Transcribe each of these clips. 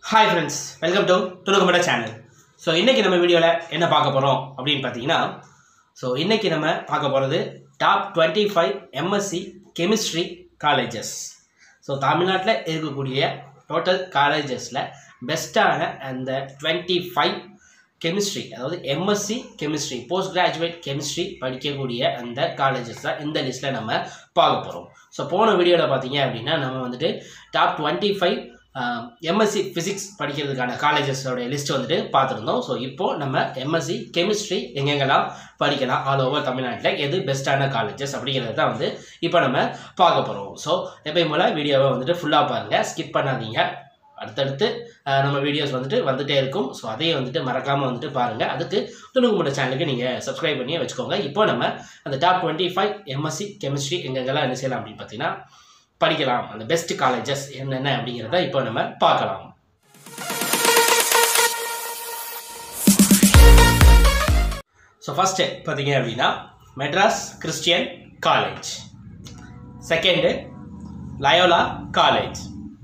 hi friends welcome to துணுக்குமட channel so இன்றைக்கி நம்ம வீடியோவில் என்ன பார்க்க போகிறோம் அப்படின்னு பார்த்தீங்கன்னா ஸோ இன்றைக்கி நம்ம பார்க்க போகிறது top twenty five MSc chemistry colleges so தமிழ்நாட்டில் இருக்கக்கூடிய டோட்டல் காலேஜஸில் பெஸ்ட்டான அந்த டுவெண்ட்டி ஃபைவ் கெமிஸ்ட்ரி அதாவது MSc chemistry post graduate chemistry படிக்கக்கூடிய அந்த காலேஜஸ் தான் இந்த லிஸ்ட்டில் நம்ம பார்க்க போகிறோம் ஸோ போன வீடியோவில் பார்த்தீங்க அப்படின்னா நம்ம வந்துட்டு top twenty five MSc physics படிக்கிறதுக்கான காலேஜஸோடைய லிஸ்ட் வந்துட்டு பார்த்துருந்தோம் ஸோ இப்போது நம்ம எம்எஸ்சி கெமிஸ்ட்ரி எங்கெங்கெல்லாம் படிக்கலாம் ஆல் ஓவர் தமிழ்நாட்டில் எது பெஸ்ட்டான காலேஜஸ் அப்படிங்கிறத தான் வந்து இப்போ நம்ம பார்க்க போகிறோம் ஸோ எப்பயும் போல் வீடியோவை வந்துட்டு ஃபுல்லாக பாருங்கள் ஸ்கிப் பண்ணாதீங்க அடுத்தடுத்து அஹ், நம்ம வீடியோஸ் வந்துட்டு வந்துட்டே இருக்கும் ஸோ அதையும் வந்துட்டு மறக்காமல் வந்துட்டு பாருங்கள் அதுக்கு துணுக்குமுட்ட சேனலுக்கு நீங்கள் சப்ஸ்கிரைப் பண்ணி வச்சுக்கோங்க இப்போ நம்ம அந்த top twenty five MSc chemistry எங்கெங்கெல்லாம் என்ன செய்யலாம் அப்படின்னு பார்த்தீங்கன்னா படிக்கலாம் அந்த பெஸ்ட் காலேஜஸ் என்னென்ன அப்படிங்கிறத இப்போ நம்ம பார்க்கலாம் ஸோ ஃபஸ்ட்டு பார்த்தீங்க அப்படின்னா Madras Christian college second Loyola college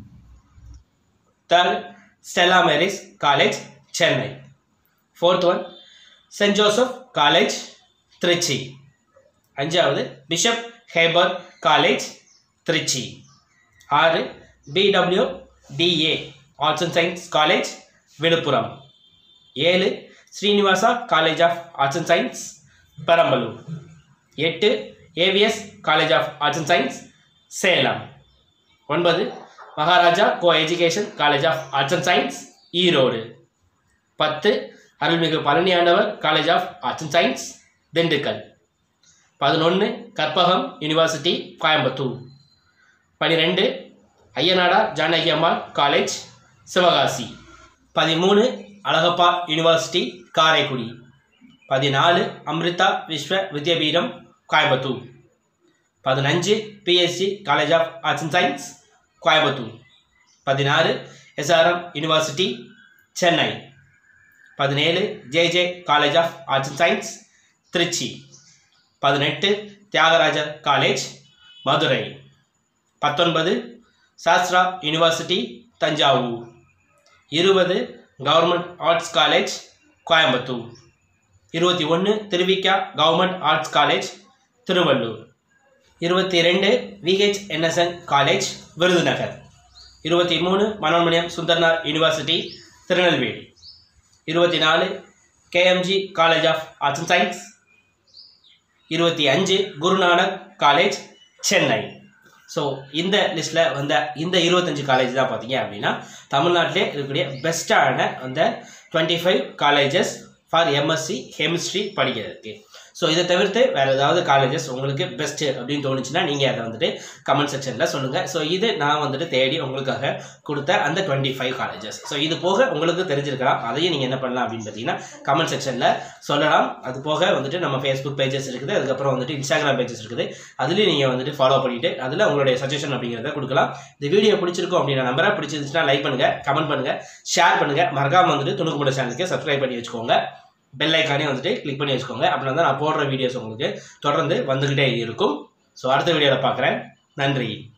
third Stella Mary's college Chennai fourth one saint Joseph college Tiruchi அஞ்சாவது பிஷப் ஹேபர் காலேஜ் திருச்சி ஆறு PW DA arts and science college Viluppuram ஏழு Srinivasa college of arts and science Perambalur எட்டு AVS college of arts and science Salem ஒன்பது Maharaja co education college of arts and science Erode பத்து Arulmigu Palani Andavar college of arts and science Dindigul பதினொன்று Karpagam university Coimbatore பன்னிரெண்டு Ayyanadar Janaki Ammal college Sivakasi பதிமூணு Alagappa university Karaikudi பதினாலு அம்ரிதா விஸ்வ வித்யாபீடம் கோயம்புத்தூர் பதினஞ்சு PSC college of arts and science Coimbatore பதினாறு SRM university Chennai பதினேழு JJ college of arts and science Tiruchi பதினெட்டு தியாகராஜர் காலேஜ் மதுரை பத்தொன்பது சாஸ்திரா யூனிவர்சிட்டி தஞ்சாவூர் இருபது கவர்மெண்ட் ஆர்ட்ஸ் காலேஜ் கோயம்புத்தூர் இருபத்தி ஒன்று Thiruvika government arts college Tiruvallur இருபத்தி ரெண்டு விஹெச் என்எஸ்என் காலேஜ் விருதுநகர் இருபத்தி மூணு மனோன்மணியம் சுந்தர்னார் யூனிவர்சிட்டி திருநெல்வேலி இருபத்தி நாலு KMG college of arts and science இருபத்தி அஞ்சு குருநானக் காலேஜ் சென்னை ஸோ இந்த லிஸ்ட்டில் வந்த இந்த இருபத்தஞ்சு காலேஜ் தான் பார்த்தீங்க அப்படின்னா தமிழ்நாட்டிலே இருக்கக்கூடிய பெஸ்ட்டான அந்த twenty five colleges for MSc chemistry படிக்கிறதுக்கு ஸோ இதை தவிர்த்து வேறு ஏதாவது காலேஜஸ் உங்களுக்கு பெஸ்ட்டு அப்படின்னு தோணுச்சுன்னா நீங்கள் அதை வந்துட்டு கமெண்ட் செக்ஷனில் சொல்லுங்கள் ஸோ இது நான் வந்துட்டு தேடி உங்களுக்காக கொடுத்த அந்த டுவெண்ட்டி ஃபைவ் காலேஜஸ் ஸோ இது போக உங்களுக்கு தெரிஞ்சிருக்கலாம் அதையும் நீங்கள் என்ன பண்ணலாம் அப்படின்னு பார்த்தீங்கன்னா கமெண்ட் செக்ஷனில் சொல்லலாம் அது போக வந்துட்டு நம்ம ஃபேஸ்புக் பேஜஸ் இருக்குது அதுக்கப்புறம் வந்துட்டு இன்ஸ்டாகிராம் பேஜஸ் இருக்குது அதுலேயும் நீங்கள் வந்துட்டு ஃபாலோ பண்ணிவிட்டு அதில் உங்களுடைய சஜஷன் அப்படிங்கிறத கொடுக்கலாம் இந்த வீடியோ பிடிச்சிருக்கும் அப்படின்னா நம்பராக பிடிச்சிருந்துச்சுன்னா லைக் பண்ணுங்கள் கமெண்ட் பண்ணுங்கள் ஷேர் பண்ணுங்கள் மறக்காம வந்துட்டு துணுக்குமுட சேனலுக்கு சப்ஸ்கிரைப் பண்ணி வச்சுக்கோங்க பெல் ஐக்கானே வந்துட்டு கிளிக் பண்ணி வச்சுக்கோங்க அப்படின்னா தான் நான் போடுற வீடியோஸ் உங்களுக்கு தொடர்ந்து வந்துக்கிட்டே இருக்கும் ஸோ அடுத்த வீடியோவில் பார்க்குறேன் நன்றி